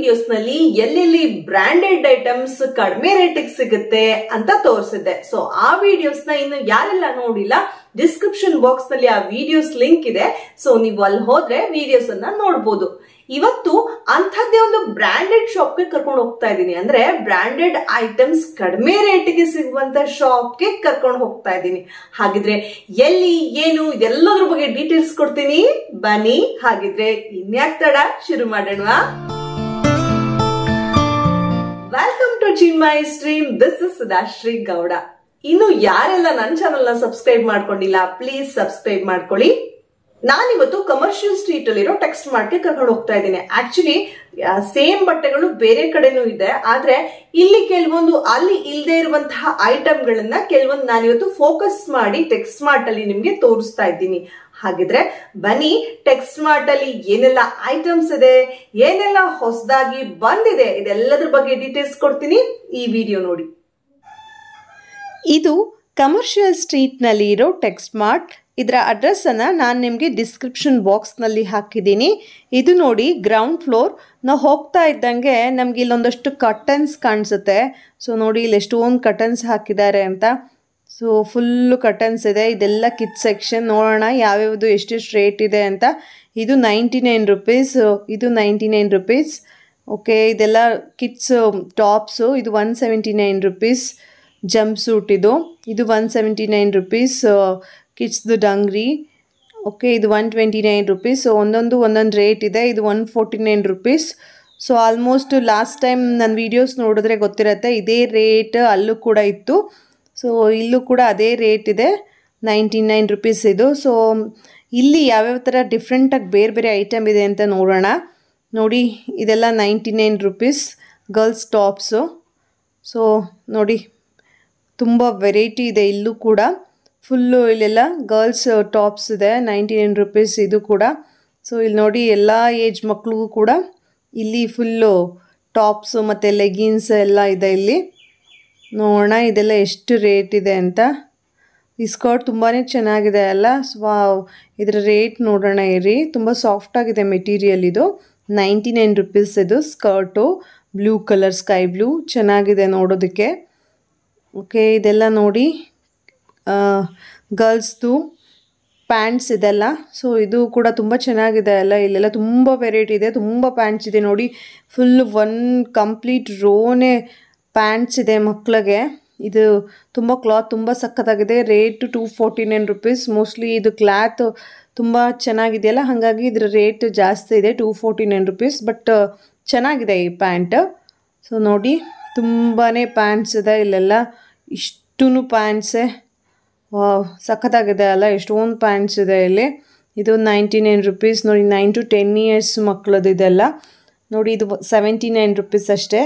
videos ನಲ್ಲಿ ಎಲ್ಲೆಲ್ಲಿ branded items ಕಡಿಮೆ ರೇಟಿಗೆ ಸಿಗುತ್ತೆ ಅಂತ ತೋರಿಸಿದ್ದೆ ಸೊ ಆ ವಿಡಿಯೋಸ್ ನ ಇನ್ನು ಯಾರೆಲ್ಲ ನೋಡಿಲ್ಲ ಡಿಸ್ಕ್ರಿಪ್ಷನ್ ಬಾಕ್ಸ್ ನಲ್ಲಿ ಆ ವಿಡಿಯೋಸ್ ಲಿಂಕ್ ಇದೆ ಸೊ ನೀವು ಅಲ್ಲಿ ಹೋದ್ರೆ ವಿಡಿಯೋಸ್ ಅನ್ನ ನೋಡ್ಬೋದು ಇವತ್ತು ಅಂಥದ್ದೇ ಒಂದು ಬ್ರಾಂಡೆಡ್ ಶಾಪ್ಗೆ ಕರ್ಕೊಂಡು ಹೋಗ್ತಾ ಇದ್ದೀನಿ ಅಂದ್ರೆ ಬ್ರಾಂಡೆಡ್ ಐಟಮ್ಸ್ ಕಡಿಮೆ ರೇಟಿಗೆ ಸಿಗುವಂತ ಶಾಪ್ಗೆ ಕರ್ಕೊಂಡು ಹೋಗ್ತಾ ಇದ್ದೀನಿ ಹಾಗಿದ್ರೆ ಎಲ್ಲಿ ಏನು ಇದೆಲ್ಲದ್ರ ಬಗ್ಗೆ ಡೀಟೇಲ್ಸ್ ಕೊಡ್ತೀನಿ ಬನ್ನಿ ಹಾಗಿದ್ರೆ ಇನ್ಯಾಕ್ ತಡ ಶುರು ಮಾಡೋಣ welcome to Chinmai stream this is Sudhashree Gowda ಇನ್ನು ಯಾರೆಲ್ಲ ನನ್ನ ಚಾನೆಲ್ ನ ಸಬ್ಸ್ಕ್ರೈಬ್ ಮಾಡ್ಕೊಂಡಿಲ್ಲ ಪ್ಲೀಸ್ ಸಬ್ಸ್ಕ್ರೈಬ್ ಮಾಡ್ಕೊಳ್ಳಿ ನಾನಿವತ್ತು ಕಮರ್ಷಿಯಲ್ ಸ್ಟ್ರೀಟ್ ಅಲ್ಲಿರೋ ಟೆಕ್ಸ್ಟ್ ಮಾರ್ಟ್ಗೆ ಕರ್ಕೊಂಡು ಹೋಗ್ತಾ ಇದ್ದೀನಿ ಆಕ್ಚುಲಿ ಸೇಮ್ ಬಟ್ಟೆಗಳು ಬೇರೆ ಕಡೆನೂ ಇದೆ ಆದ್ರೆ ಇಲ್ಲಿ ಕೆಲವೊಂದು ಅಲ್ಲಿ ಇಲ್ಲದೆ ಇರುವಂತಹ ಐಟಮ್ಗಳನ್ನ ಕೆಲವೊಂದು ನಾನಿವತ್ತು ಫೋಕಸ್ ಮಾಡಿ ಟೆಕ್ಸ್ಟ್ ಮಾರ್ಟ್ ಅಲ್ಲಿ ನಿಮ್ಗೆ ತೋರಿಸ್ತಾ ಇದ್ದೀನಿ ಹಾಗಿದ್ರೆ ಬನ್ನಿ ಟೆಕ್ಸ್ಟ್ ಮಾರ್ಟ್ ಅಲ್ಲಿ ಏನೆಲ್ಲ ಐಟಮ್ಸ್ ಇದೆ ಏನೆಲ್ಲ ಹೊಸದಾಗಿ ಬಂದಿದೆ ಇದೆಲ್ಲದ್ರ ಬಗ್ಗೆ ಡೀಟೇಲ್ಸ್ ಕೊಡ್ತೀನಿ ಈ ವಿಡಿಯೋ ನೋಡಿ ಇದು ಕಮರ್ಷಿಯಲ್ ಸ್ಟ್ರೀಟ್ನಲ್ಲಿ ಇರೋ ಟೆಕ್ಸ್ಟ್ ಮಾರ್ಟ್ ಇದರ ಅಡ್ರೆಸ್ಸನ್ನು ನಾನು ನಿಮಗೆ ಡಿಸ್ಕ್ರಿಪ್ಷನ್ ಬಾಕ್ಸ್ನಲ್ಲಿ ಹಾಕಿದ್ದೀನಿ ಇದು ನೋಡಿ ಗ್ರೌಂಡ್ ಫ್ಲೋರ್ ನಾವು ಹೋಗ್ತಾ ಇದ್ದಂಗೆ ನಮಗೆ ಇಲ್ಲೊಂದಷ್ಟು ಕಟನ್ಸ್ ಕಾಣಿಸುತ್ತೆ ಸೊ ನೋಡಿ ಇಲ್ಲಿ ಎಷ್ಟೊಂದು ಕಟನ್ಸ್ ಹಾಕಿದ್ದಾರೆ ಅಂತ ಸೊ ಫುಲ್ಲು ಕಟನ್ಸ್ ಇದೆ ಇದೆಲ್ಲ ಕಿತ್ ಸೆಕ್ಷನ್ ನೋಡೋಣ ಯಾವ್ಯಾವುದು ಎಷ್ಟೆಷ್ಟು ರೇಟ್ ಇದೆ ಅಂತ ಇದು ನೈಂಟಿ ನೈನ್ ರುಪೀಸ್ ಇದು ನೈಂಟಿ ನೈನ್ ರುಪೀಸ್ ಓಕೆ ಇದೆಲ್ಲ ಕಿಡ್ಸ್ ಟಾಪ್ಸು ಇದು one seventy nine rupees jumpsuit ಇದು ಇದು ಒನ್ ಸೆವೆಂಟಿ ನೈನ್ ರುಪೀಸ್ ಕಿಡ್ಸ್ದು ಡಂಗ್ರಿ ಓಕೆ ಇದು ಒನ್ ಟ್ವೆಂಟಿ ನೈನ್ ರುಪೀಸ್ ಒಂದೊಂದು ಒಂದೊಂದು ರೇಟ್ ಇದೆ ಇದು one forty nine rupees so almost last time ನನ್ನ ವೀಡಿಯೋಸ್ ನೋಡಿದ್ರೆ ಗೊತ್ತಿರತ್ತೆ ಇದೇ ರೇಟ್ ಅಲ್ಲೂ ಕೂಡ ಇತ್ತು ಸೊ ಇಲ್ಲೂ ಕೂಡ ಅದೇ ರೇಟ್ ಇದೆ ನೈಂಟಿ ನೈನ್ ರುಪೀಸ್ ಇದು ಸೊ ಇಲ್ಲಿ ಯಾವ್ಯಾವ ಥರ ಡಿಫ್ರೆಂಟಾಗಿ ಬೇರೆ ಬೇರೆ ಐಟಮ್ ಇದೆ ಅಂತ ನೋಡೋಣ ನೋಡಿ ಇದೆಲ್ಲ ninety nine rupees girls tops so ನೋಡಿ ತುಂಬ ವೆರೈಟಿ ಇದೆ ಇಲ್ಲೂ ಕೂಡ ಫುಲ್ಲು ಇಲ್ಲೆಲ್ಲ ಗರ್ಲ್ಸ್ ಟಾಪ್ಸ್ ಇದೆ ನೈಂಟಿ ನೈನ್ ರುಪೀಸ್ ಇದು ಕೂಡ ಸೊ ಇಲ್ಲಿ ನೋಡಿ ಎಲ್ಲ ಏಜ್ ಮಕ್ಳಿಗೂ ಕೂಡ ಇಲ್ಲಿ ಫುಲ್ಲು ಟಾಪ್ಸು ಮತ್ತು ಲೆಗಿನ್ಸ್ ಎಲ್ಲ ಇದೆ ಇಲ್ಲಿ ನೋಡೋಣ ಇದೆಲ್ಲ ಎಷ್ಟು ರೇಟ್ ಇದೆ ಅಂತ ಈ ಸ್ಕರ್ಟ್ ತುಂಬಾ ಚೆನ್ನಾಗಿದೆ ಅಲ್ಲ ಸ್ವಾ ಇದರ ರೇಟ್ ನೋಡೋಣ ಇರಿ ತುಂಬ ಸಾಫ್ಟಾಗಿದೆ ಮೆಟೀರಿಯಲ್ ಇದು ನೈಂಟಿ ನೈನ್ ರುಪೀಸ್ ಇದು skirt blue colour sky blue ಚೆನ್ನಾಗಿದೆ ನೋಡೋದಕ್ಕೆ ಓಕೆ ಇದೆಲ್ಲ ನೋಡಿ ಗರ್ಲ್ಸ್ದು ಪ್ಯಾಂಟ್ಸ್ ಇದೆಲ್ಲ ಸೊ ಇದು ಕೂಡ ತುಂಬ ಚೆನ್ನಾಗಿದೆ ಅಲ್ಲ ಇಲ್ಲೆಲ್ಲ ತುಂಬ ವೆರೈಟಿ ಇದೆ ತುಂಬ ಪ್ಯಾಂಟ್ಸ್ ಇದೆ ನೋಡಿ ಫುಲ್ ಒನ್ ಕಂಪ್ಲೀಟ್ ರೋನೇ ಪ್ಯಾಂಟ್ಸ್ ಇದೆ ಮಕ್ಕಳಿಗೆ ಇದು ತುಂಬ ಕ್ಲಾತ್ ತುಂಬ ಸಖತ್ತಾಗಿದೆ rate two forty nine rupees mostly ಇದು ಕ್ಲಾತ್ ತುಂಬ ಚೆನ್ನಾಗಿದೆಯಲ್ಲ ಹಾಗಾಗಿ ಇದ್ರ ರೇಟ್ ಜಾಸ್ತಿ ಇದೆ two forty nine rupees but ಚೆನ್ನಾಗಿದೆ ಈ ಪ್ಯಾಂಟ್ ಸೊ ನೋಡಿ ತುಂಬಾ ಪ್ಯಾಂಟ್ಸ್ ಇದೆ ಇಲ್ಲೆಲ್ಲ ಇಷ್ಟೂ ಪ್ಯಾಂಟ್ಸೇ ಸಖತ್ತಾಗಿದೆ ಅಲ್ಲ ಎಷ್ಟೊಂದು ಪ್ಯಾಂಟ್ಸ್ ಇದೆ ಇಲ್ಲಿ ಇದು ನೈಂಟಿ ನೈನ್ ರುಪೀಸ್ ನೋಡಿ ನೈನ್ ಟು ಟೆನ್ ಇಯರ್ಸ್ ಮಕ್ಕಳದ್ದು ಇದೆಲ್ಲ ನೋಡಿ ಇದು ಸೆವೆಂಟಿ ನೈನ್ ರುಪೀಸ್ ಅಷ್ಟೇ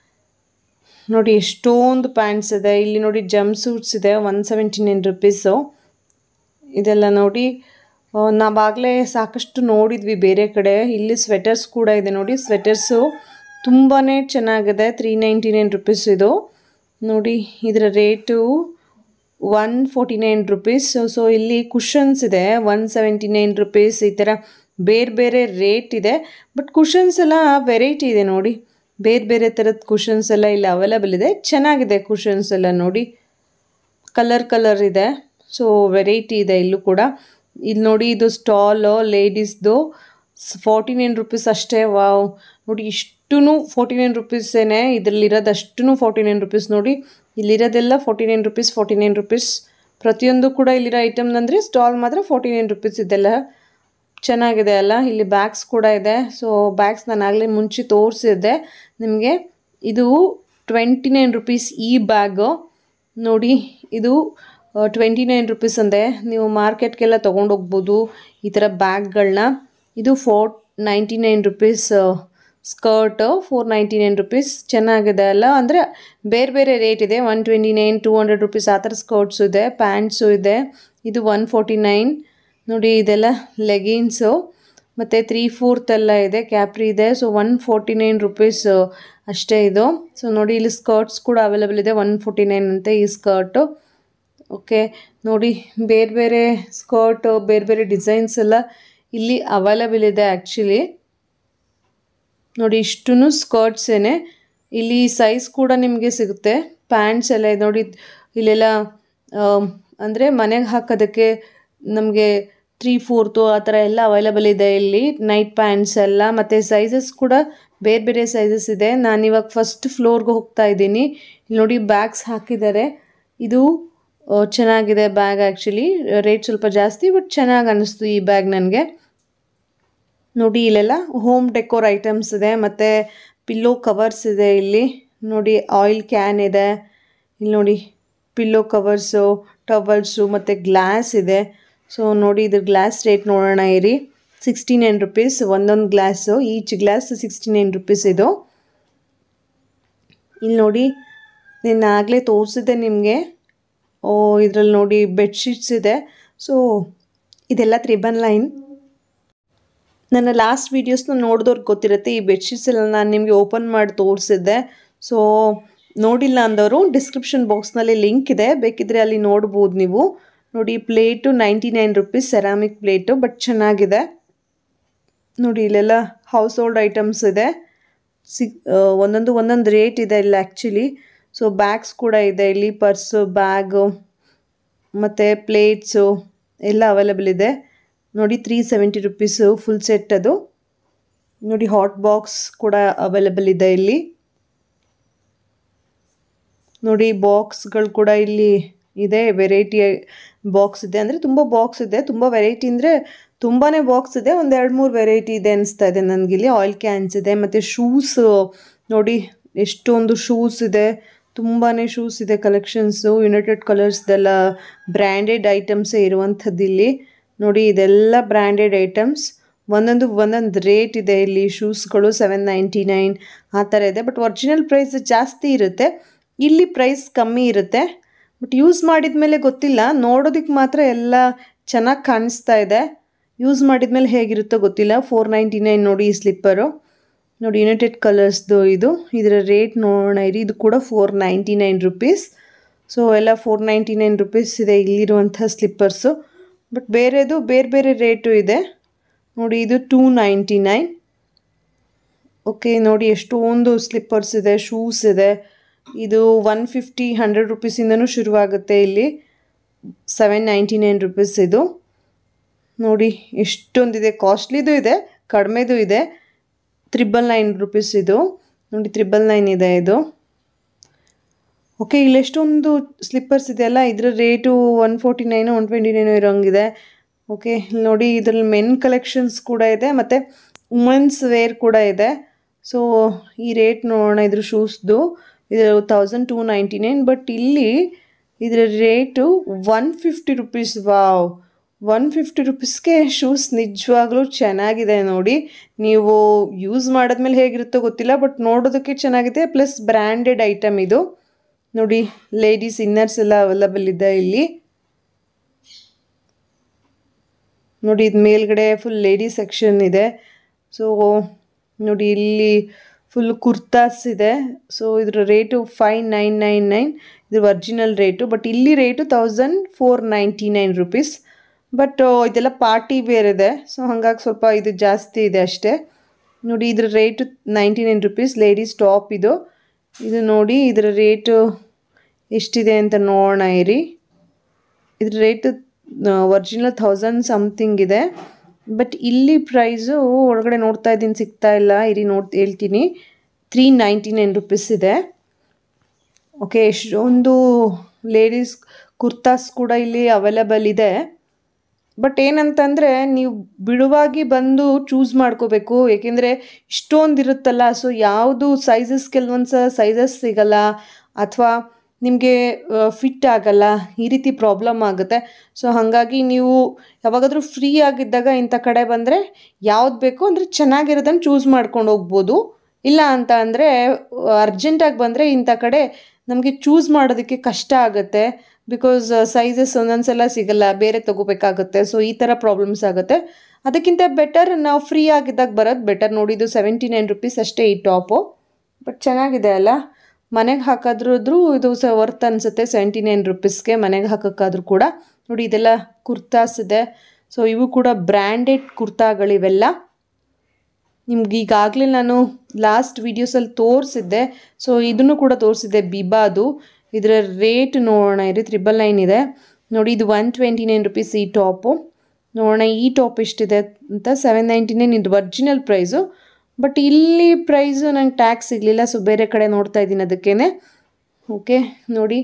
ನೋಡಿ ಎಷ್ಟೊಂದು ಪ್ಯಾಂಟ್ಸ್ ಇದೆ ಇಲ್ಲಿ ನೋಡಿ ಜಂಪ್ ಸೂಟ್ಸ್ ಇದೆ ಒನ್ ಸೆವೆಂಟಿ ನೈನ್ ರುಪೀಸು ಇದೆಲ್ಲ ನೋಡಿ ನಾವಾಗಲೇ ಸಾಕಷ್ಟು ನೋಡಿದ್ವಿ ಬೇರೆ ಕಡೆ ಇಲ್ಲಿ ಸ್ವೆಟರ್ಸ್ ಕೂಡ ಇದೆ ನೋಡಿ ಸ್ವೆಟರ್ಸು ತುಂಬಾ ಚೆನ್ನಾಗಿದೆ ತ್ರೀ ನೈಂಟಿ ನೈನ್ ರುಪೀಸ್ ಇದು ನೋಡಿ ಇದರ rate one forty nine rupees so ಇಲ್ಲಿ ಕುಷನ್ಸ್ ಇದೆ ಒನ್ ಸೆವೆಂಟಿ ನೈನ್ ರುಪೀಸ್ ಈ ಥರ ಬೇರೆ ಬೇರೆ ರೇಟ್ ಇದೆ ಬಟ್ ಕುಷನ್ಸ್ ಎಲ್ಲ ವೆರೈಟಿ ಇದೆ ನೋಡಿ ಬೇರೆ ಬೇರೆ ಥರದ ಕುಷನ್ಸ್ ಎಲ್ಲ ಇಲ್ಲಿ ಅವೈಲೇಬಲ್ ಇದೆ ಚೆನ್ನಾಗಿದೆ ಕುಷನ್ಸ್ ಎಲ್ಲ ನೋಡಿ ಕಲರ್ ಕಲರ್ ಇದೆ ಸೊ ವೆರೈಟಿ ಇದೆ ಇಲ್ಲೂ ಕೂಡ ಇಲ್ಲಿ ನೋಡಿ ಇದು ಸ್ಟಾಲು ಲೇಡೀಸ್ದು ಫಾರ್ಟಿ ನೈನ್ ರುಪೀಸ್ ಅಷ್ಟೇ ವಾವ್ ನೋಡಿ ಇಷ್ಟೂ ಫೋರ್ಟಿ ನೈನ್ ರುಪೀಸೇನೆ ಇದರಲ್ಲಿರೋದು ಅಷ್ಟೂ ಫಾರ್ಟಿ ನೈನ್ ರುಪೀಸ್ ನೋಡಿ ಇಲ್ಲಿರೋದೆಲ್ಲ forty nine rupees forty nine rupees ಪ್ರತಿಯೊಂದು ಕೂಡ ಇಲ್ಲಿರೋ ಐಟಮ್ ಅಂದರೆ ಸ್ಟಾಲ್ ಮಾತ್ರ ಫೋರ್ಟಿ ನೈನ್ ರುಪೀಸ್ ಇದೆಲ್ಲ ಚೆನ್ನಾಗಿದೆ ಅಲ್ಲ ಇಲ್ಲಿ ಬ್ಯಾಗ್ಸ್ ಕೂಡ ಇದೆ ಸೊ ಬ್ಯಾಗ್ಸ್ ನಾನು ಆಗಲೇ ಮುಂಚೆ ತೋರಿಸಿದ್ದೆ ನಿಮಗೆ ಇದು ಟ್ವೆಂಟಿ ನೈನ್ ರುಪೀಸ್ ಈ ಬ್ಯಾಗು ನೋಡಿ ಇದು ಟ್ವೆಂಟಿ ನೈನ್ ರುಪೀಸ್ ಅಂದೆ ನೀವು ಮಾರ್ಕೆಟ್ಗೆಲ್ಲ ತೊಗೊಂಡೋಗ್ಬೋದು ಈ ಥರ ಬ್ಯಾಗ್ಗಳನ್ನ ಇದು four ninety nine rupees skirt four ninety nine rupees ಚೆನ್ನಾಗಿದೆ ಅಲ್ಲ ಅಂದರೆ ಬೇರೆ ಬೇರೆ ರೇಟ್ ಇದೆ one twenty nine two hundred rupees ಆ ಥರ ಸ್ಕರ್ಟ್ಸು ಇದೆ ಪ್ಯಾಂಟ್ಸು ಇದೆ ಇದು ಒನ್ ಫೋರ್ಟಿ ನೈನ್ ನೋಡಿ ಇದೆಲ್ಲ ಲೆಗಿನ್ಸು ಮತ್ತು ತ್ರೀ ಫೋರ್ತ್ ಎಲ್ಲ ಇದೆ ಕ್ಯಾಪ್ರಿ ಇದೆ so one forty nine rupees ಅಷ್ಟೇ ಇದು ಸೊ ನೋಡಿ ಇಲ್ಲಿ ಸ್ಕರ್ಟ್ಸ್ ಕೂಡ ಅವೈಲೇಬಲ್ ಇದೆ ಒನ್ ಫೋರ್ಟಿ ನೈನ್ ಅಂತ ಈ ಸ್ಕರ್ಟು ಓಕೆ ನೋಡಿ ಬೇರೆ ಬೇರೆ ಸ್ಕರ್ಟ್ ಬೇರೆ ಬೇರೆ ಡಿಸೈನ್ಸ್ ಎಲ್ಲ ಇಲ್ಲಿ ಅವೈಲೇಬಲ್ ಇದೆ ಆ್ಯಕ್ಚುಲಿ ನೋಡಿ ಇಷ್ಟೂ ಸ್ಕರ್ಟ್ಸೇನೆ ಇಲ್ಲಿ ಸೈಜ್ ಕೂಡ ನಿಮಗೆ ಸಿಗುತ್ತೆ ಪ್ಯಾಂಟ್ಸ್ ಎಲ್ಲ ಇದೆ ನೋಡಿ ಇಲ್ಲೆಲ್ಲ ಅಂದರೆ ಮನೆಗೆ ಹಾಕೋದಕ್ಕೆ ನಮಗೆ ತ್ರೀ ಫೋರ್ತು ಆ ಥರ ಎಲ್ಲ ಅವೈಲಬಲ್ ಇದೆ ಇಲ್ಲಿ ನೈಟ್ ಪ್ಯಾಂಟ್ಸ್ ಎಲ್ಲ ಮತ್ತು ಸೈಜಸ್ ಕೂಡ ಬೇರೆ ಬೇರೆ ಸೈಜಸ್ ಇದೆ ನಾನು ಇವಾಗ ಫಸ್ಟ್ ಫ್ಲೋರ್ಗೆ ಹೋಗ್ತಾ ಇದ್ದೀನಿ ಇಲ್ಲಿ ನೋಡಿ ಬ್ಯಾಗ್ಸ್ ಹಾಕಿದ್ದಾರೆ ಇದು ಆ, ಚೆನ್ನಾಗಿದೆ ಬ್ಯಾಗ್ ಆ್ಯಕ್ಚುಲಿ ರೇಟ್ ಸ್ವಲ್ಪ ಜಾಸ್ತಿ ಬಟ್ ಚೆನ್ನಾಗಿ ಅನ್ನಿಸ್ತು ಈ ಬ್ಯಾಗ್ ನನಗೆ ನೋಡಿ ಇಲ್ಲೆಲ್ಲ ಹೋಮ್ ಡೆಕೋರ್ ಐಟಮ್ಸ್ ಇದೆ ಮತ್ತು ಪಿಲ್ಲೋ ಕವರ್ಸ್ ಇದೆ ಇಲ್ಲಿ ನೋಡಿ ಆಯಿಲ್ ಕ್ಯಾನ್ ಇದೆ ಇಲ್ಲಿ ನೋಡಿ ಪಿಲ್ಲೋ ಕವರ್ಸು ಟವಲ್ಸು ಮತ್ತು ಗ್ಲಾಸ್ ಇದೆ ಸೊ ನೋಡಿ ಇದ್ರ ಗ್ಲಾಸ್ ರೇಟ್ ನೋಡೋಣ ಇರಿ ಸಿಕ್ಸ್ಟಿ ನೈನ್ ರುಪೀಸ್ ಒಂದೊಂದು glass each glass sixty nine rupees ಇದು ಇಲ್ಲಿ ನೋಡಿ ನಾನು ಆಗಲೇ ತೋರಿಸಿದ್ದೆ ನಿಮಗೆ ಓ ಇದರಲ್ಲಿ ನೋಡಿ ಬೆಡ್ಶೀಟ್ಸ್ ಇದೆ ಸೊ ಇದೆಲ್ಲ ತ್ರಿಬನ್ ಲೈನ್ ನನ್ನ ಲಾಸ್ಟ್ ವೀಡಿಯೋಸ್ನ ನೋಡಿದವ್ರಿಗೆ ಗೊತ್ತಿರುತ್ತೆ ಈ ಬೆಡ್ಶೀಟ್ಸ್ ಎಲ್ಲ ನಾನು ನಿಮಗೆ ಓಪನ್ ಮಾಡಿ ತೋರಿಸಿದ್ದೆ ಸೊ ನೋಡಿಲ್ಲ ಅಂದವರು ಡಿಸ್ಕ್ರಿಪ್ಷನ್ ಬಾಕ್ಸ್ನಲ್ಲಿ ಲಿಂಕ್ ಇದೆ ಬೇಕಿದ್ರೆ ಅಲ್ಲಿ ನೋಡ್ಬೋದು ನೀವು ನೋಡಿ plate ninety nine rupees ceramic plate but ಚೆನ್ನಾಗಿದೆ ನೋಡಿ ಇಲ್ಲೆಲ್ಲ ಹೌಸ್ ಹೋಲ್ಡ್ ಐಟಮ್ಸ್ ಇದೆ ಸಿಗ್ ಒಂದೊಂದು ಒಂದೊಂದು ರೇಟ್ ಇದೆ ಇಲ್ಲಿ ಆ್ಯಕ್ಚುಲಿ ಸೊ ಬ್ಯಾಗ್ಸ್ ಕೂಡ ಇದೆ ಇಲ್ಲಿ ಪರ್ಸು ಬ್ಯಾಗು ಮತ್ತು ಪ್ಲೇಟ್ಸು ಎಲ್ಲ ಅವೈಲಬಲ್ ಇದೆ ನೋಡಿ three seventy rupees full set ಅದು ನೋಡಿ ಹಾಟ್ ಬಾಕ್ಸ್ ಕೂಡ ಅವೈಲಬಲ್ ಇದೆ ಇಲ್ಲಿ ನೋಡಿ ಬಾಕ್ಸ್ಗಳು ಕೂಡ ಇಲ್ಲಿ ಇದೆ ವೆರೈಟಿ ಬಾಕ್ಸ್ ಇದೆ ಅಂದರೆ ತುಂಬ ಬಾಕ್ಸ್ ಇದೆ ತುಂಬ ವೆರೈಟಿ ಅಂದರೆ ತುಂಬಾ ಬಾಕ್ಸ್ ಇದೆ ಒಂದು ಎರಡು ಮೂರು ವೆರೈಟಿ ಇದೆ ಅನಿಸ್ತಾ ಇದೆ ನನಗಿಲ್ಲಿ ಆಯಿಲ್ ಕ್ಯಾನ್ಸ್ ಇದೆ ಮತ್ತು ಶೂಸ್ ನೋಡಿ ಎಷ್ಟೊಂದು ಶೂಸ್ ಇದೆ ತುಂಬಾ ಶೂಸ್ ಇದೆ ಕಲೆಕ್ಷನ್ಸು ಯುನೈಟೆಡ್ ಕಲರ್ಸ್ದೆಲ್ಲ ಬ್ರ್ಯಾಂಡೆಡ್ ಐಟಮ್ಸೇ ಇರುವಂಥದ್ದು ಇಲ್ಲಿ ನೋಡಿ ಇದೆಲ್ಲ ಬ್ರ್ಯಾಂಡೆಡ್ ಐಟಮ್ಸ್ ಒಂದೊಂದು ಒಂದೊಂದು ರೇಟ್ ಇದೆ ಇಲ್ಲಿ ಶೂಸ್ಗಳು ಸೆವೆನ್ ನೈಂಟಿ ನೈನ್ ಆ ಥರ ಇದೆ ಬಟ್ ಒರಿಜಿನಲ್ ಪ್ರೈಸ್ ಜಾಸ್ತಿ ಇರುತ್ತೆ ಇಲ್ಲಿ ಪ್ರೈಸ್ ಕಮ್ಮಿ ಇರುತ್ತೆ ಬಟ್ ಯೂಸ್ ಮಾಡಿದ ಮೇಲೆ ಗೊತ್ತಿಲ್ಲ ನೋಡೋದಕ್ಕೆ ಮಾತ್ರ ಎಲ್ಲ ಚೆನ್ನಾಗಿ ಕಾಣಿಸ್ತಾ ಇದೆ ಯೂಸ್ ಮಾಡಿದ ಮೇಲೆ ಹೇಗಿರುತ್ತೋ ಗೊತ್ತಿಲ್ಲ ಫೋರ್ ನೈಂಟಿ ನೈನ್ ನೋಡಿ ಈ ಸ್ಲಿಪ್ಪರು ನೋಡಿ ಯುನೈಟೆಡ್ ಕಲರ್ಸ್ದು ಇದು ಇದರ ರೇಟ್ ನೋಡೋಣ ಇರಿ ಇದು ಕೂಡ four ninety nine rupees so ಎಲ್ಲ ಫೋರ್ ನೈಂಟಿ ನೈನ್ ರುಪೀಸ್ ಇದೆ ಇಲ್ಲಿರುವಂಥ ಸ್ಲಿಪ್ಪರ್ಸು ಬಟ್ ಬೇರೆದು ಬೇರೆ ಬೇರೆ ರೇಟು ಇದೆ ನೋಡಿ ಇದು ಟೂ ನೈಂಟಿ ನೈನ್ ಓಕೆ ನೋಡಿ ಎಷ್ಟೊಂದು ಸ್ಲಿಪ್ಪರ್ಸ್ ಇದೆ ಶೂಸ್ ಇದೆ ಇದು ಒನ್ ಫಿಫ್ಟಿ ಹಂಡ್ರೆಡ್ ರುಪೀಸಿಂದನೂ ಶುರುವಾಗುತ್ತೆ ಇಲ್ಲಿ ಸೆವೆನ್ ನೈಂಟಿ ನೈನ್ ರುಪೀಸ್ ಇದು ನೋಡಿ ಎಷ್ಟೊಂದಿದೆ ಕಾಸ್ಟ್ಲಿದು ಇದೆ ಕಡಿಮೆದು ಇದೆ ತ್ರಿಬಲ್ ನೈನ್ ರುಪೀಸ್ ಇದು ನೋಡಿ ತ್ರಿಬಲ್ ನೈನ್ ಇದೆ ಇದು ಓಕೆ ಇಲ್ಲಿ ಎಷ್ಟೊಂದು ಸ್ಲಿಪ್ಪರ್ಸ್ ಇದೆಯಲ್ಲ ಇದರ rate one forty nine one twenty nine ಇರೋಂಗಿದೆ ಓಕೆ ಇಲ್ಲಿ ನೋಡಿ ಇದರಲ್ಲಿ ಮೆನ್ ಕಲೆಕ್ಷನ್ಸ್ ಕೂಡ ಇದೆ ಮತ್ತು ವುಮೆನ್ಸ್ ವೇರ್ ಕೂಡ ಇದೆ ಸೊ ಈ ರೇಟ್ ನೋಡೋಣ ಇದ್ರ ಶೂಸ್ದು ಇದು thousand two ninety nine but ಇಲ್ಲಿ ಇದರ rate one fifty rupees wow one fifty ರುಪೀಸ್ಗೆ ಶೂಸ್ ನಿಜವಾಗ್ಲೂ ಚೆನ್ನಾಗಿದೆ ನೋಡಿ ನೀವು ಯೂಸ್ ಮಾಡಿದ್ಮೇಲೆ ಹೇಗಿರುತ್ತೋ ಗೊತ್ತಿಲ್ಲ ಬಟ್ ನೋಡೋದಕ್ಕೆ ಚೆನ್ನಾಗಿದೆ ಪ್ಲಸ್ ಬ್ರ್ಯಾಂಡೆಡ್ ಐಟಮ್ ಇದು ನೋಡಿ ಲೇಡೀಸ್ ಇನ್ನರ್ಸ್ ಎಲ್ಲ ಅವೈಲಬಲ್ ಇದೆ ಇಲ್ಲಿ ನೋಡಿ ಇದು ಮೇಲ್ಗಡೆ ಫುಲ್ ಲೇಡಿ ಸೆಕ್ಷನ್ ಇದೆ ಸೊ ನೋಡಿ ಇಲ್ಲಿ ಫುಲ್ ಕುರ್ತಾಸ್ ಇದೆ ಸೊ ಇದ್ರ rate five nine nine nine ಇದು ಒರಿಜಿನಲ್ ರೇಟು ಬಟ್ ಇಲ್ಲಿ rate thousand four ninety nine rupees but ಇದೆಲ್ಲ ಪಾರ್ಟಿ ವೇರ್ ಇದೆ ಸೊ ಹಾಗಾಗಿ ಸ್ವಲ್ಪ ಇದು ಜಾಸ್ತಿ ಇದೆ ಅಷ್ಟೇ ನೋಡಿ ಇದ್ರ rate ninety nine rupees ladies top ಇದು ಇದು ನೋಡಿ ಇದರ ರೇಟು ಎಷ್ಟಿದೆ ಅಂತ ನೋಡೋಣ ಇರಿ ಇದ್ರ ರೇಟು ಒರಿಜಿನಲ್ ಥೌಸಂಡ್ ಸಮಥಿಂಗ್ ಇದೆ ಬಟ್ ಇಲ್ಲಿ ಪ್ರೈಸು ಒಳಗಡೆ ನೋಡ್ತಾ ಇದ್ದೀನಿ ಸಿಗ್ತಾ ಇಲ್ಲ ಇರಿ ನೋಡ್ ಹೇಳ್ತೀನಿ ತ್ರೀ ನೈಂಟಿ ನೈನ್ ರುಪೀಸ್ ಇದೆ ಓಕೆ ಎಷ್ಟೊಂದು ಲೇಡೀಸ್ ಕುರ್ತಾಸ್ ಕೂಡ ಇಲ್ಲಿ ಅವೈಲಬಲ್ ಇದೆ ಬಟ್ ಏನಂತಂದರೆ ನೀವು ಬಿಡುವಾಗಿ ಬಂದು ಚೂಸ್ ಮಾಡ್ಕೋಬೇಕು ಏಕೆಂದರೆ ಇಷ್ಟೊಂದು ಇರುತ್ತಲ್ಲ ಸೊ ಯಾವುದು ಸೈಜಸ್ ಕೆಲವೊಂದು ಸಹ ಸೈಜಸ್ ಸಿಗಲ್ಲ ಅಥವಾ ನಿಮಗೆ ಫಿಟ್ ಆಗಲ್ಲ ಈ ರೀತಿ ಪ್ರಾಬ್ಲಮ್ ಆಗುತ್ತೆ ಸೊ ಹಾಗಾಗಿ ನೀವು ಯಾವಾಗಾದರೂ ಫ್ರೀ ಆಗಿದ್ದಾಗ ಇಂಥ ಕಡೆ ಬಂದರೆ ಯಾವ್ದು ಬೇಕು ಅಂದರೆ ಚೆನ್ನಾಗಿರೋದನ್ನು ಚೂಸ್ ಮಾಡ್ಕೊಂಡು ಹೋಗ್ಬೋದು ಇಲ್ಲ ಅಂತ ಅಂದರೆ ಅರ್ಜೆಂಟಾಗಿ ಬಂದರೆ ಇಂಥ ಕಡೆ ನಮಗೆ ಚೂಸ್ ಮಾಡೋದಕ್ಕೆ ಕಷ್ಟ ಆಗುತ್ತೆ ಬಿಕಾಸ್ ಸೈಜಸ್ ಒಂದೊಂದು ಸಲ ಸಿಗಲ್ಲ ಬೇರೆ ತೊಗೋಬೇಕಾಗುತ್ತೆ ಸೊ ಈ ಥರ ಪ್ರಾಬ್ಲಮ್ಸ್ ಆಗುತ್ತೆ ಅದಕ್ಕಿಂತ ಬೆಟರ್ ನಾವು ಫ್ರೀ ಆಗಿದ್ದಾಗ ಬರೋದು ಬೆಟರ್ ನೋಡಿದ್ದು ಸೆವೆಂಟಿ ನೈನ್ ರುಪೀಸ್ ಅಷ್ಟೇ ಈ ಟಾಪು ಬಟ್ ಚೆನ್ನಾಗಿದೆ ಅಲ್ಲ ಮನೆಗೆ ಹಾಕಾದ್ರೂ ಇದು ಸಹ ವರ್ತ್ ಅನಿಸುತ್ತೆ ಸೆವೆಂಟಿ ನೈನ್ ರುಪೀಸ್ಗೆ ಮನೆಗೆ ಹಾಕೋಕ್ಕಾದ್ರೂ ಕೂಡ ನೋಡಿ ಇದೆಲ್ಲ ಕುರ್ತಾಸ್ ಇದೆ ಸೊ ಇವು ಕೂಡ ಬ್ರ್ಯಾಂಡೆಡ್ ಕುರ್ತಾಗಳಿವೆಲ್ಲ ನಿಮ್ಗೆ ಈಗಾಗಲೇ ನಾನು ಲಾಸ್ಟ್ ವೀಡಿಯೋಸಲ್ಲಿ ತೋರಿಸಿದ್ದೆ ಸೊ ಇದನ್ನು ಕೂಡ ತೋರಿಸಿದ್ದೆ ಬಿಬಾದು ಇದರ ರೇಟ್ ನೋಡೋಣ ಇರಿ ತ್ರಿಬಲ್ ನೈನ್ ಇದೆ ನೋಡಿ ಇದು ಒನ್ ಟ್ವೆಂಟಿ ನೈನ್ ರುಪೀಸ್ ಈ ಟಾಪು ನೋಡೋಣ ಈ ಟಾಪ್ ಎಷ್ಟಿದೆ ಅಂತ ಸೆವೆನ್ ನೈಂಟಿ ನೈನ್ ಇದು ಒರಿಜಿನಲ್ ಪ್ರೈಸು ಬಟ್ ಇಲ್ಲಿ ಪ್ರೈಸು ನಂಗೆ ಟ್ಯಾಕ್ಸ್ ಸಿಗಲಿಲ್ಲ ಸೊ ಬೇರೆ ಕಡೆ ನೋಡ್ತಾ ಇದ್ದೀನಿ ಅದಕ್ಕೇ ಓಕೆ ನೋಡಿ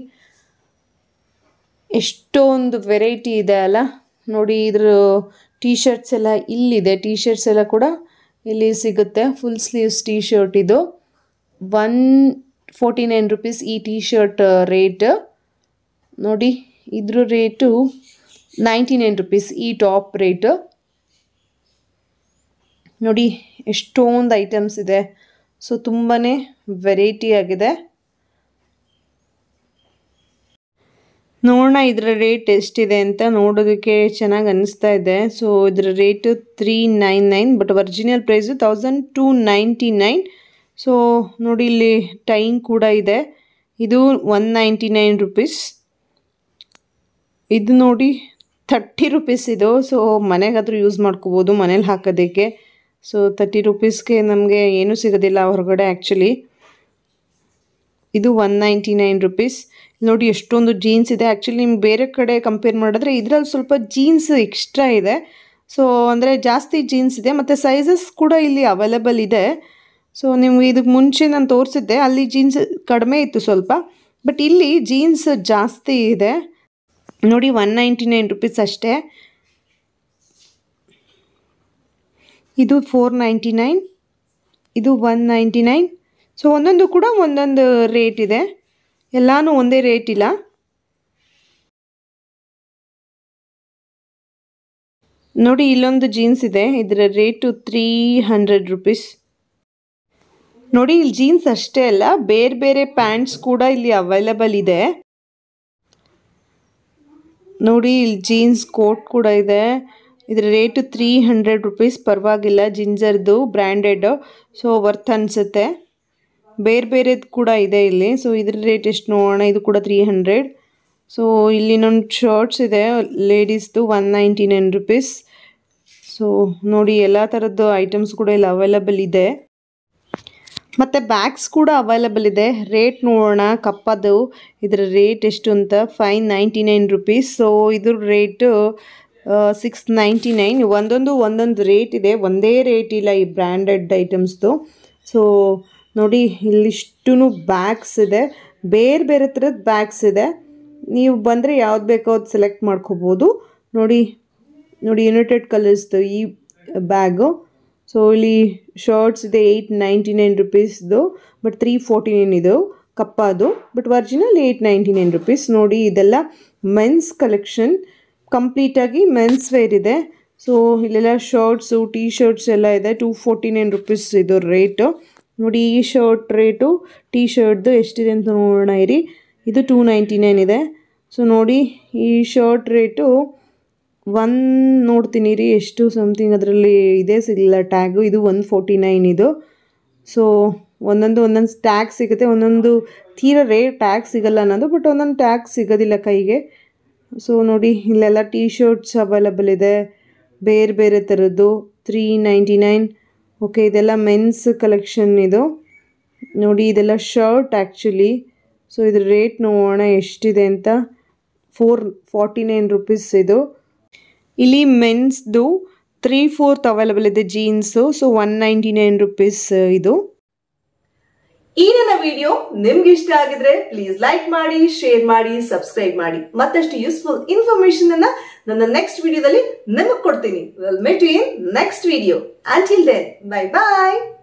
ಎಷ್ಟೊಂದು ವೆರೈಟಿ ಇದೆ ಅಲ್ಲ ನೋಡಿ ಇದ್ರ ಟೀ ಶರ್ಟ್ಸ್ ಎಲ್ಲ ಇಲ್ಲಿದೆ ಟೀ ಶರ್ಟ್ಸ್ ಎಲ್ಲ ಕೂಡ ಇಲ್ಲಿ ಸಿಗುತ್ತೆ ಫುಲ್ ಸ್ಲೀವ್ಸ್ ಟೀ ಶರ್ಟ್ ಇದು ಒನ್ ಫೋರ್ಟಿ ನೈನ್ ರುಪೀಸ್ ಈ ಟೀ ಶರ್ಟ್ ರೇಟ್ ನೋಡಿ ಇದ್ರ ರೇಟು ನೈಂಟಿ ನೈನ್ ರುಪೀಸ್ ಈ ಟಾಪ್ ರೇಟು ನೋಡಿ ಎಷ್ಟೊಂದು ಐಟಮ್ಸ್ ಇದೆ ಸೊ ತುಂಬಾ ವೆರೈಟಿ ಆಗಿದೆ ನೋಡೋಣ ಇದರ ರೇಟ್ ಎಷ್ಟಿದೆ ಅಂತ ನೋಡೋದಕ್ಕೆ ಚೆನ್ನಾಗಿ ಅನ್ನಿಸ್ತಾ ಇದೆ ಸೊ ಇದರ rate three nine nine but original price thousand two ninety nine so ನೋಡಿ ಇಲ್ಲಿ ಟೈಮ್ ಕೂಡ ಇದೆ ಇದು ಒನ್ ನೈಂಟಿ ನೈನ್ ರುಪೀಸ್ ಇದು ನೋಡಿ ಥರ್ಟಿ ರುಪೀಸ್ ಇದು ಸೊ ಮನೆಗಾದರೂ ಯೂಸ್ ಮಾಡ್ಕೋಬೋದು ಮನೇಲಿ ಹಾಕೋದಕ್ಕೆ ಸೊ ತರ್ಟಿ ರುಪೀಸ್ಗೆ ನಮಗೆ ಏನೂ ಸಿಗೋದಿಲ್ಲ ಹೊರಗಡೆ ಆ್ಯಕ್ಚುಲಿ ಇದು ಒನ್ ನೈಂಟಿ ನೈನ್ ರುಪೀಸ್ ನೋಡಿ ಎಷ್ಟೊಂದು ಜೀನ್ಸ್ ಇದೆ ಆ್ಯಕ್ಚುಲಿ ನಿಮ್ಗೆ ಬೇರೆ ಕಡೆ ಕಂಪೇರ್ ಮಾಡಿದ್ರೆ ಇದರಲ್ಲಿ ಸ್ವಲ್ಪ ಜೀನ್ಸ್ ಎಕ್ಸ್ಟ್ರಾ ಇದೆ ಸೊ ಅಂದರೆ ಜಾಸ್ತಿ ಜೀನ್ಸ್ ಇದೆ ಮತ್ತು ಸೈಜಸ್ ಕೂಡ ಇಲ್ಲಿ ಅವೈಲೇಬಲ್ ಇದೆ ಸೊ ನಿಮ್ಗೆ ಇದಕ್ಕೆ ಮುಂಚೆ ನಾನು ತೋರಿಸಿದ್ದೆ ಅಲ್ಲಿ ಜೀನ್ಸ್ ಕಡಿಮೆ ಇತ್ತು ಸ್ವಲ್ಪ ಬಟ್ ಇಲ್ಲಿ ಜೀನ್ಸ್ ಜಾಸ್ತಿ ಇದೆ ನೋಡಿ ಒನ್ ನೈಂಟಿ ನೈನ್ ರುಪೀಸ್ ಅಷ್ಟೇ ಇದು ಫೋರ್ ನೈಂಟಿ ನೈನ್ ಇದು ಒನ್ ನೈಂಟಿ ನೈನ್ ಸೊ ಒಂದೊಂದು ಕೂಡ ಒಂದೊಂದು ರೇಟ್ ಇದೆ ಎಲ್ಲಾನು ಒಂದೇ ರೇಟ್ ಇಲ್ಲ ನೋಡಿ ಇಲ್ಲೊಂದು ಜೀನ್ಸ್ ಇದೆ ಇದರ ರೇಟು ತ್ರೀ ಹಂಡ್ರೆಡ್ ರುಪೀಸ್ ನೋಡಿ ಇಲ್ಲಿ ಜೀನ್ಸ್ ಅಷ್ಟೇ ಅಲ್ಲ ಬೇರೆ ಬೇರೆ ಪ್ಯಾಂಟ್ಸ್ ಕೂಡ ಇಲ್ಲಿ ಅವೈಲಬಲ್ ಇದೆ ನೋಡಿ ಇಲ್ಲಿ ಜೀನ್ಸ್ ಕೋಟ್ ಕೂಡ ಇದೆ ಇದರ ರೇಟು ತ್ರೀ ಹಂಡ್ರೆಡ್ ರುಪೀಸ್ ಪರವಾಗಿಲ್ಲ ಜಿಂಜರ್ದು ಬ್ರ್ಯಾಂಡೆಡ್ ಸೊ ವರ್ತ್ ಅನಿಸುತ್ತೆ ಬೇರೆ ಬೇರೆದು ಕೂಡ ಇದೆ ಇಲ್ಲಿ ಸೊ ಇದ್ರ ರೇಟ್ ಎಷ್ಟು ನೋಡೋಣ ಇದು ಕೂಡ ತ್ರೀ ಹಂಡ್ರೆಡ್ ಸೊ ಇಲ್ಲಿ ನನ್ನ ಶರ್ಟ್ಸ್ ಇದೆ ಲೇಡೀಸ್ದು one ninety nine rupees so ನೋಡಿ ಎಲ್ಲ ಥರದ್ದು ಐಟಮ್ಸ್ ಕೂಡ ಇಲ್ಲಿ ಅವೈಲಬಲ್ ಇದೆ ಮತ್ತು ಬ್ಯಾಗ್ಸ್ ಕೂಡ ಅವೈಲಬಲ್ ಇದೆ ರೇಟ್ ನೋಡೋಣ ಕಪ್ಪದು ಇದರ ರೇಟ್ ಎಷ್ಟು ಅಂತ five ninety nine rupees so ಇದ್ರ ರೇಟು ಸಿಕ್ಸ್ ನೈಂಟಿ ನೈನ್ ಒಂದೊಂದು ಒಂದೊಂದು ರೇಟ್ ಇದೆ ಒಂದೇ ರೇಟ್ ಇಲ್ಲ ಈ ಬ್ರ್ಯಾಂಡೆಡ್ ಐಟಮ್ಸ್ದು ಸೊ ನೋಡಿ ಇಲ್ಲಿಷ್ಟು ಬ್ಯಾಗ್ಸ್ ಇದೆ ಬೇರೆ ಬೇರೆ ಥರದ ಬ್ಯಾಗ್ಸ್ ಇದೆ ನೀವು ಬಂದರೆ ಯಾವ್ದು ಬೇಕೋ ಅದು ಸೆಲೆಕ್ಟ್ ಮಾಡ್ಕೋಬೋದು ನೋಡಿ ನೋಡಿ ಯುನೈಟೆಡ್ ಕಲರ್ಸ್ದು ಈ ಬ್ಯಾಗು ಸೊ ಇಲ್ಲಿ ಶರ್ಟ್ಸ್ ಇದೆ ಏಯ್ಟ್ ನೈಂಟಿ ನೈನ್ ರುಪೀಸ್ದು ಬಟ್ ತ್ರೀ ಫೋರ್ಟಿ ನೈನ್ ಇದು ಕಪ್ಪದು but original eight ninety nine rupees ನೋಡಿ ಇದೆಲ್ಲ ಮೆನ್ಸ್ ಕಲೆಕ್ಷನ್ ಕಂಪ್ಲೀಟಾಗಿ ಮೆನ್ಸ್ ವೇರ್ ಇದೆ ಸೊ ಇಲ್ಲೆಲ್ಲ ಶರ್ಟ್ಸು ಟೀ ಶರ್ಟ್ಸ್ ಎಲ್ಲ ಇದೆ ಟೂ ಫೋರ್ಟಿ ನೈನ್ ರುಪೀಸ್ ಇದು ರೇಟು ನೋಡಿ ಈ ಶರ್ಟ್ ರೇಟು ಟೀ ಶರ್ಟ್ದು ಎಷ್ಟಿದೆ ಅಂತ ನೋಡೋಣ ಇರಿ ಇದು ಟೂ ನೈಂಟಿ ನೈನ್ ಇದೆ ಸೊ ನೋಡಿ ಈ ಶರ್ಟ್ ರೇಟು ಒನ್ ನೋಡ್ತೀನಿ ರೀ ಎಷ್ಟು ಸಮಥಿಂಗ್ ಅದರಲ್ಲಿ ಇದೇ ಸಿಗಲಿಲ್ಲ ಟ್ಯಾಗು ಇದು ಒನ್ ಫೋರ್ಟಿ ನೈನ್ ಇದು ಸೊ ಒಂದೊಂದು ಒಂದೊಂದು ಟ್ಯಾಗ್ ಸಿಗುತ್ತೆ ಒಂದೊಂದು ತೀರ ರೇಟ್ ಟ್ಯಾಗ್ ಸಿಗಲ್ಲ ಅನ್ನೋದು ಬಟ್ ಒಂದೊಂದು ಟ್ಯಾಗ್ ಸಿಗೋದಿಲ್ಲ ಕೈಗೆ ಸೊ ನೋಡಿ ಇಲ್ಲೆಲ್ಲ ಟೀ ಶರ್ಟ್ಸ್ ಅವೈಲಬಲ್ ಇದೆ ಬೇರೆ ಬೇರೆ ಥರದ್ದು ತ್ರೀ ನೈಂಟಿ ನೈನ್ ಓಕೆ ಇದೆಲ್ಲ ಮೆನ್ಸ್ ಕಲೆಕ್ಷನ್ ಇದು ನೋಡಿ ಇದೆಲ್ಲ ಶರ್ಟ್ ಆ್ಯಕ್ಚುಲಿ ಸೊ ಇದ್ರ ರೇಟ್ ನೋಡೋಣ ಎಷ್ಟಿದೆ ಅಂತ ಫೋರ್ ಫಾರ್ಟಿ ನೈನ್ ರುಪೀಸ್ ಇದು ಇಲ್ಲಿ ಮೆನ್ಸ್ದು ತ್ರೀ ಫೋರ್ತ್ ಅವೈಲಬಲ್ ಇದೆ jeans so one ninety nine rupees ಇದು ಈ ನನ್ನ ವಿಡಿಯೋ ನಿಮ್ಗೆ ಇಷ್ಟ ಆಗಿದ್ರೆ ಪ್ಲೀಸ್ ಲೈಕ್ ಮಾಡಿ ಶೇರ್ ಮಾಡಿ ಸಬ್ಸ್ಕ್ರೈಬ್ ಮಾಡಿ ಮತ್ತಷ್ಟು ಯೂಸ್ಫುಲ್ ಇನ್ಫಾರ್ಮೇಶನ್ ಅನ್ನ ನನ್ನ ನೆಕ್ಸ್ಟ್ ವಿಡಿಯೋದಲ್ಲಿ ನಿಮಗೆ ಕೊಡ್ತೀನಿ we'll meet in next video until then bye bye